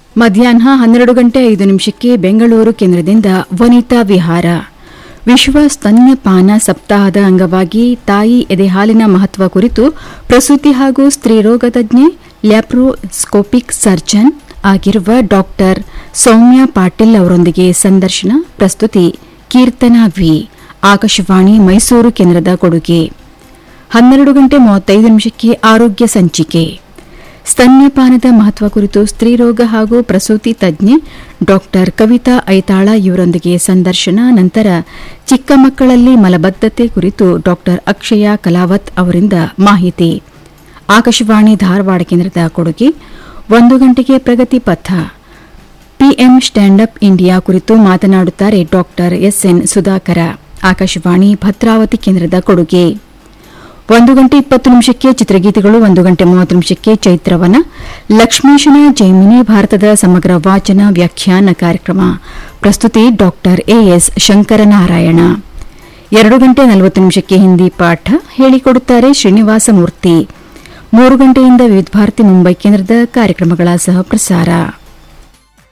ಮಧ್ಯಾಹ್ನ ಹನ್ನೆರಡು ಗಂಟೆ ಐದು ನಿಮಿಷಕ್ಕೆ ಬೆಂಗಳೂರು ಕೇಂದ್ರದಿಂದ ವನಿತಾ ವಿಹಾರ ವಿಶ್ವ ಸ್ತನ್ಯಪಾನ ಸಪ್ತಾಹದ ಅಂಗವಾಗಿ ತಾಯಿ ಎದೆಹಾಲಿನ ಮಹತ್ವ ಕುರಿತು ಪ್ರಸೂತಿ ಹಾಗೂ ಸ್ತ್ರೀರೋಗ ತಜ್ಞೆ ಲ್ಯಾಪ್ರೋಸ್ಕೋಪಿಕ್ ಸರ್ಜನ್ ಆಗಿರುವ ಡಾಕ್ಟರ್ ಸೌಮ್ಯ ಪಾಟೀಲ್ ಅವರೊಂದಿಗೆ ಸಂದರ್ಶನ ಪ್ರಸ್ತುತಿ ಕೀರ್ತನಾ ವಿ ಆಕಾಶವಾಣಿ ಮೈಸೂರು ಕೇಂದ್ರದ ಕೊಡುಗೆ ಹನ್ನೆರಡು ಗಂಟೆ ಮೂವತ್ತೈದು ನಿಮಿಷಕ್ಕೆ ಆರೋಗ್ಯ ಸಂಚಿಕೆ ಸ್ತನ್ಯಪಾನದ ಮಹತ್ವ ಕುರಿತು ಸ್ತ್ರೀರೋಗ ಹಾಗೂ ಪ್ರಸೂತಿ ತಜ್ಞೆ ಡಾಕ್ಟರ್ ಕವಿತಾ ಐತಾಳ ಇವರೊಂದಿಗೆ ಸಂದರ್ಶನ ನಂತರ ಚಿಕ್ಕ ಮಕ್ಕಳಲ್ಲಿ ಮಲಬದ್ಧತೆ ಕುರಿತು ಡಾಕ್ಟರ್ ಅಕ್ಷಯ ಕಲಾವತ್ ಅವರಿಂದ ಮಾಹಿತಿ ಆಕಾಶವಾಣಿ ಧಾರವಾಡ ಕೇಂದ್ರದ ಕೊಡುಗೆ ಒಂದು ಗಂಟೆಗೆ ಪ್ರಗತಿ ಪಥ ಪಿಎಂ ಸ್ಟ್ಯಾಂಡ್ ಅಪ್ ಇಂಡಿಯಾ ಕುರಿತು ಮಾತನಾಡುತ್ತಾರೆ ಡಾಕ್ಟರ್ ಎಸ್ಎನ್ ಸುಧಾಕರ ಆಕಾಶವಾಣಿ ಭದ್ರಾವತಿ ಕೇಂದ್ರದ ಕೊಡುಗೆ ಒಂದು ಗಂಟೆ ಇಪ್ಪತ್ತು ನಿಮಿಷಕ್ಕೆ ಚಿತ್ರಗೀತೆಗಳು ಒಂದು ಗಂಟೆ ಮೂವತ್ತು ನಿಮಿಷಕ್ಕೆ ಚೈತ್ರವನ ಲಕ್ಷ್ಮೀಶನ ಜೈಮಿನಿ ಭಾರತದ ಸಮಗ್ರ ವಾಚನ ವ್ಯಾಖ್ಯಾನ ಕಾರ್ಯಕ್ರಮ ಪ್ರಸ್ತುತಿ ಡಾಕ್ಟರ್ ಎಎಸ್ ಶಂಕರನಾರಾಯಣ ಎರಡು ಗಂಟೆ ನಲವತ್ತು ನಿಮಿಷಕ್ಕೆ ಹಿಂದಿ ಪಾಠ ಹೇಳಿಕೊಡುತ್ತಾರೆ ಶ್ರೀನಿವಾಸ ಮೂರ್ತಿ ಮೂರು ಗಂಟೆಯಿಂದ ವಿವಿಧ ಭಾರತಿ ಮುಂಬೈ ಕೇಂದ್ರದ ಕಾರ್ಯಕ್ರಮಗಳ ಸಹ ಪ್ರಸಾರ